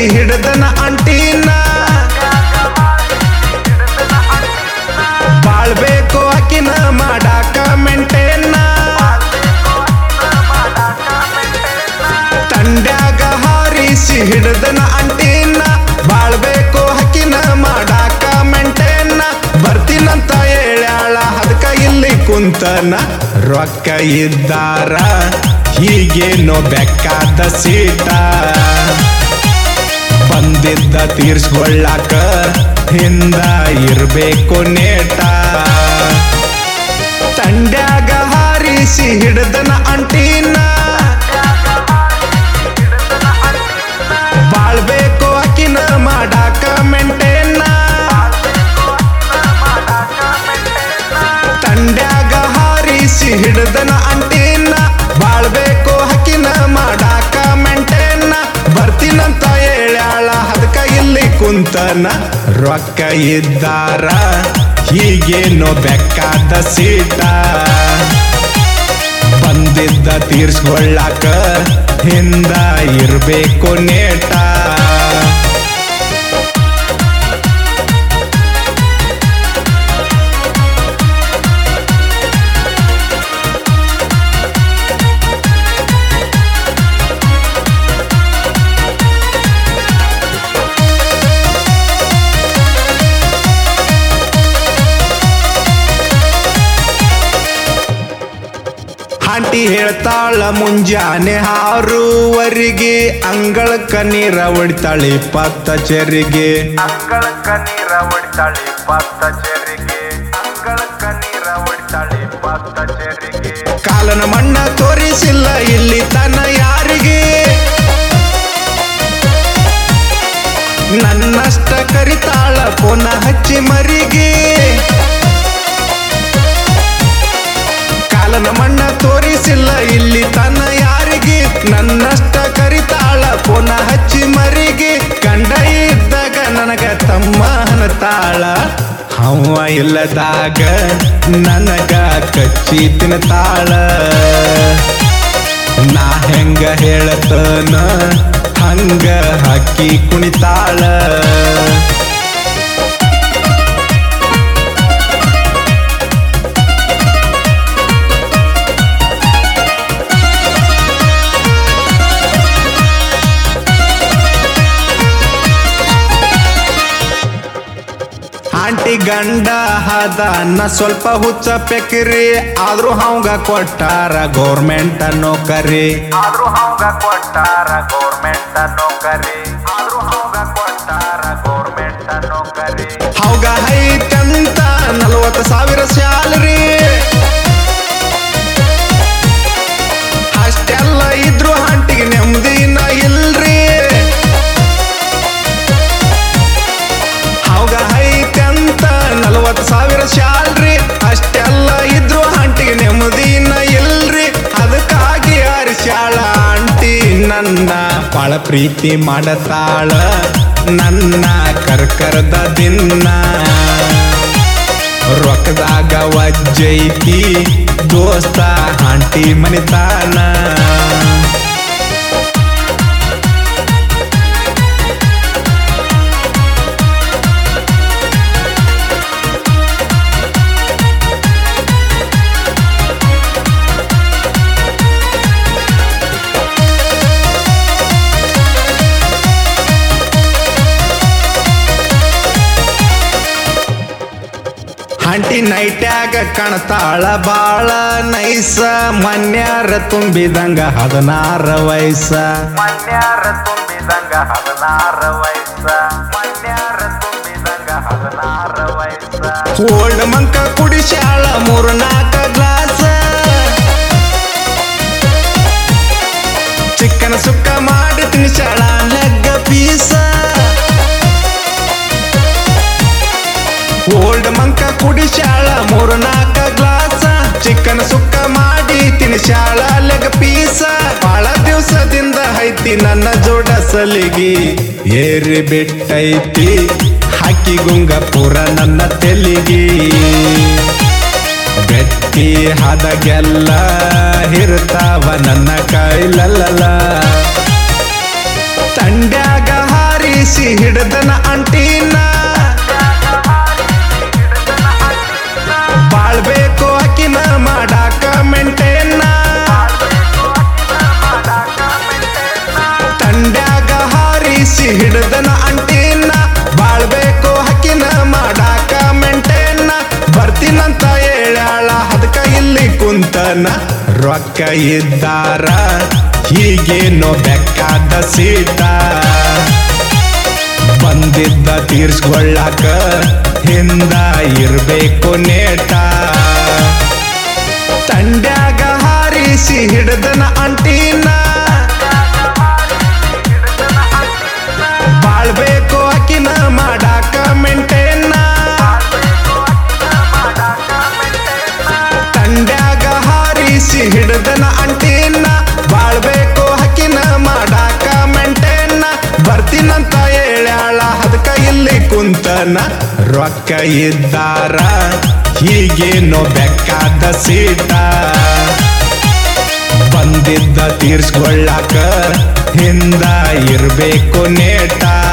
ಹಿಡ್ದನ ಅಂಟಿನ ಬಾಳ್ಬೇಕು ಆಕಿನ ಮಾಡಾಕ ಮೆಂಟೇನ ತಂಡ್ಯಾಗ ಹಾರಿಸಿ ಹಿಡ್ದನ ಅಂಟಿನ ಬಾಳ್ಬೇಕು ಹಕ್ಕಿನ ಮಾಡಾಕ ಮೆಂಟೇನ ಬರ್ತೀನಂತ ಹೇಳ್ಯಾಳ ಅದಕ್ಕ ಇಲ್ಲಿ ಕುಂತನ ರೊಕ್ಕ ಇದ್ದಾರ ಹೀಗೇನೋ ಬೆಕ್ಕಾದ ಸೀಟ ಬಂದಿದ್ದ ತೀರ್ಸ್ಕೊಳ್ಳಾಕ ಹಿಂದ ಇರ್ಬೇಕು ನೇಟ ತಂಡ್ಯಾಗ ಹಾರಿಸಿ ಹಿಡ್ದನ ಅಂಟಿನ ಬಾಳ್ಬೇಕು ಆಕಿನ ಮಾಡಾಕ ಮೆಂಟೇನ ತಂಡ್ಯಾಗ ಹಾರಿಸಿ ಹಿಡ್ದನ ಅಂಟಿನ ಬಾಳ್ಬೇಕು ಹಕ್ಕಿನ ಮಾಡಾಕ ಮೆಂಟೇನ ಬರ್ತೀನಂತ ಹೇಳ್ಯಾಳ ಅದಕ್ಕ ಇಲ್ಲಿ ಕುಂತನ ರೊಕ್ಕ ಇದ್ದಾರ ಹೀಗೇನೋ ಬೆಕ್ಕಾದ ಸೀಟ ಬಂದಿದ್ದ ತೀರ್ಸ್ಕೊಳ್ಳಾಕ ಹಿಂದ ಇರ್ಬೇಕು ನೇಟ ಆಂಟಿ ಹೇಳ್ತಾಳ ಮುಂಜಾನೆ ಆರೂವರೆಗೆ ಅಂಗಳಕ್ಕ ನೀರ ಹೊಡಿತಾಳೆ ಇಪ್ಪತ್ತ ಚೆರಿಗೆ ಅಂಗಳಕ್ಕ ನೀರ ಹೊಡಿತಾಳೆ ಪತ್ತ ಚೆರಿಗೆ ಅಂಗಳಕ್ಕ ನೀರ ಹೊಡಿತಾಳೆ ಪತ್ತ ಚೆರಿಗೆ ಕಾಲನ ಮಣ್ಣ ತೋರಿಸಿಲ್ಲ ಇಲ್ಲಿ ತನ ಯಾರಿಗೆ ನನ್ನಷ್ಟ ಕರಿತಾಳ ಪುನ ಹಚ್ಚಿ ಮರಿಗೆ ಕಾಲನ ಮಣ್ಣ ತೋರಿಸಿಲ್ಲ ಇಲ್ಲಿ ತನ ಯಾರಿಗೆ ನನ್ನಷ್ಟ ಕರಿತಾಳ ಪುನ ಹಚ್ಚಿ ಮರಿಗೆ ಕಂಡ ಇದ್ದಾಗ ನನಗ ತಮ್ಮ ತಾಳ ಹವ ಇಲ್ಲದಾಗ ನನಗ ಕಚ್ಚಿ ತಿನ್ತಾಳ ನಾ ಹೆಂಗ ಹೇಳತನ ಹಂಗ ಹಕ್ಕಿ ಕುಣಿತಾಳ ಆಂಟಿ ಗಂಡ ಹದನ್ನ ಸ್ವಲ್ಪ ಹುಚ್ಚ ಪೆಕ್ರಿ ಆದ್ರೂ ಅವಂಗ ಕೊಟ್ಟಾರ ಗೌರ್ಮೆಂಟ್ ನೌಕರಿ ಆದ್ರೂ ಅವಂಗ ಕೊಟ್ಟಾರ ಗೌರ್ಮೆಂಟ್ ನೌಕರಿ ಆದ್ರೂ ಅವಂಗ ಕೊಟ್ಟಾರ ಗೌರ್ಮೆಂಟ್ ನೌಕರಿ ಅವಾಗ ಐತಂತ ನಲವತ್ತು ಸಾವಿರ ಸ್ಯಾಲ್ರಿ ಅಷ್ಟೆಲ್ಲ ಇದ್ರು ಆಂಟಿಗೆ ನೆಮ್ಮದಿನ ಇಲ್ರಿ ಅವಾಗ ಐತಂತ ನಲವತ್ತು ಸಾವಿರ ಸ್ಯಾಲ್ರಿ ಅಷ್ಟೆಲ್ಲ ಇದ್ರು ಆಂಟಿಗೆ ನೆಮ್ಮದಿನ ಇಲ್ರಿ ಅದಕ್ಕಾಗಿ ಹರಿಸ್ಯಾಳ ಆಂಟಿ ನನ್ನ ಬಾಳ ಪ್ರೀತಿ ಮಾಡತಾಳ ನನ್ನ ಕರ್ಕರದ ದಿನ ರೊಕ್ಕದಾಗ ವಜ್ಜೈತಿ ದೋಸ್ತ ಆಂಟಿ ಮನಿತಾನ ಆಂಟಿ ನೈಟ್ಯಾಗ ಕಾಣ್ತಾಳ ಬಾಳ ನೈಸ ಮನ್ಯಾರ ತುಂಬಿದಂಗ ಹದಿನಾರ ವಯಸ್ಸ ಮನ್ಯಾರ ತುಂಬಿದಂಗ ಹದಿನಾರ ವಯಸ್ಸ ಮನ್ಯಾರ ತುಂಬಿದಂಗ ಹದಿನಾರ ವಯಸ್ಸ ಓಲ್ಡ್ ಮಂಕ ಕುಡಿಸ್ಯಾಳ ಮೂರು ನಾಲ್ಕ ಗ್ಲಾಸ ಚಿಕ್ಕನ ಸುಕ್ಕ ಮಾಡಿ ತಿನ್ಸ್ಯಾಳ ಲೆಗ್ ಪೀಸ ಓಲ್ಡ್ ಮಂಕ ಕುಡಿಸ್ಯಾಳ ಮೂರು ನಾಲ್ಕ ಗ್ಲಾಸ ಚಿಕ್ಕನ ಸುಕ್ಕ ಮಾಡಿ ತಿನ್ಸ್ಯಾಳ ಲೆಗ್ ಪೀಸ ಬಾಳ ದಿವಸದಿಂದ ಐತಿ ನನ್ನ ಜೋಡ ಸಲಿಗಿ ಏರಿ ಬಿಟ್ಟೈತಿ ಹಾಕಿ ಗುಂಗ ಪೂರ ನನ್ನ ತೆಲಿಗಿ ಗಟ್ಟಿ ಹದಗೆಲ್ಲ ಹಿರ್ತಾವ ನನ್ನ ಕೈಲಲ್ಲ ತಂಡ್ಯಾಗ ಹಾರಿ ಹಾರಿಸಿ ಹಿಡ್ದನ ಅಂಟಿನ ಬಾಳ್ಬೇಕು ಅಕಿನ ಮಾಡಾಕ ಮೆಂಟೇನ ತಂಡ್ಯಾಗ ಹಾರಿಸಿ ಹಿಡ್ದನ ಅಂಟಿನ ಬಾಳ್ಬೇಕು ಹಕ್ಕಿನ ಮಾಡಾಕ ಮೆಂಟೇನ ಬರ್ತೀನಂತ ಹೇಳ್ಯಾಳ ಅದಕ್ಕ ಇಲ್ಲಿ ಕುಂತನ ರೊಕ್ಕ ಇದ್ದಾರ ಹೀಗೇನೋ ಬೆಕ್ಕಾದ ಸೀಟ ಬಂದಿದ್ದ ತೀರ್ಸ್ಕೊಳ್ಳಾಕ ಹಿಂದ ಇರ್ಬೇಕು ನೇಟ ತಂಡ್ಯಾಗ ಹಾರಿಸಿ ಹಿಡ್ದನ ಅಂಟಿನ ಬಾಳ್ಬೇಕು ಅಕಿನ ಮಾಡಾಕ ಮೆಂಟೇನ ತಂಡ್ಯಾಗ ಹಾರಿಸಿ ಹಿಡ್ದನ ಅಂಟಿನ ಬಾಳ್ಬೇಕು ಹಕ್ಕಿನ ಮಾಡಾಕ ಮೆಂಟೇನ ಬರ್ತೀನಂತ ಹೇಳ್ಯಾಳ ಅದಕ್ಕ ಇಲ್ಲಿ ಕುಂತನ ರೊಕ್ಕ ಇದ್ದಾರ ಹೀಗೇನೋ ಬೆಕ್ಕಾದ ಸೀಟ ಬಂದಿದ್ದ ತೀರ್ಸ್ಕೊಳ್ಳಾಕ ಹಿಂದ ಇರ್ಬೇಕು ನೇಟ